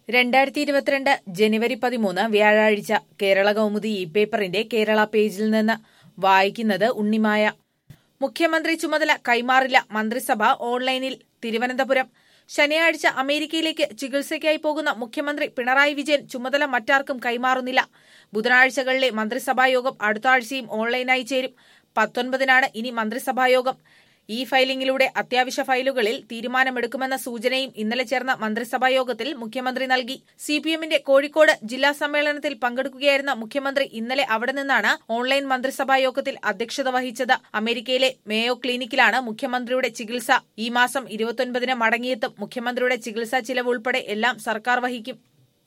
രണ്ടായിരത്തി ഇരുപത്തിരണ്ട് ജനുവരി പതിമൂന്ന് വ്യാഴാഴ്ച കേരള കൗമുദി ഇ പേപ്പറിന്റെ കേരള പേജിൽ നിന്ന് വായിക്കുന്നത് ഉണ്ണിമായ മുഖ്യമന്ത്രി ചുമതല കൈമാറില്ല മന്ത്രിസഭ ഓൺലൈനിൽ തിരുവനന്തപുരം ശനിയാഴ്ച അമേരിക്കയിലേക്ക് ചികിത്സയ്ക്കായി പോകുന്ന മുഖ്യമന്ത്രി പിണറായി വിജയൻ ചുമതല മറ്റാർക്കും കൈമാറുന്നില്ല ബുധനാഴ്ചകളിലെ മന്ത്രിസഭായോഗം അടുത്ത ആഴ്ചയും ഓൺലൈനായി ചേരും പത്തൊൻപതിനാണ് ഇനി മന്ത്രിസഭായോഗം ഈ ഫയലിംഗിലൂടെ അത്യാവശ്യ ഫയലുകളിൽ തീരുമാനമെടുക്കുമെന്ന സൂചനയും ഇന്നലെ ചേർന്ന മന്ത്രിസഭാ യോഗത്തിൽ മുഖ്യമന്ത്രി നൽകി സിപിഎമ്മിന്റെ കോഴിക്കോട് ജില്ലാ സമ്മേളനത്തിൽ പങ്കെടുക്കുകയായിരുന്ന മുഖ്യമന്ത്രി ഇന്നലെ അവിടെ നിന്നാണ് ഓൺലൈൻ മന്ത്രിസഭാ യോഗത്തിൽ അധ്യക്ഷത വഹിച്ചത് അമേരിക്കയിലെ മേയോ ക്ലിനിക്കിലാണ് മുഖ്യമന്ത്രിയുടെ ചികിത്സ ഈ മാസം ഇരുപത്തൊൻപതിന് മടങ്ങിയെത്തും മുഖ്യമന്ത്രിയുടെ ചികിത്സാ ചിലവ് ഉൾപ്പെടെ എല്ലാം സർക്കാർ വഹിക്കും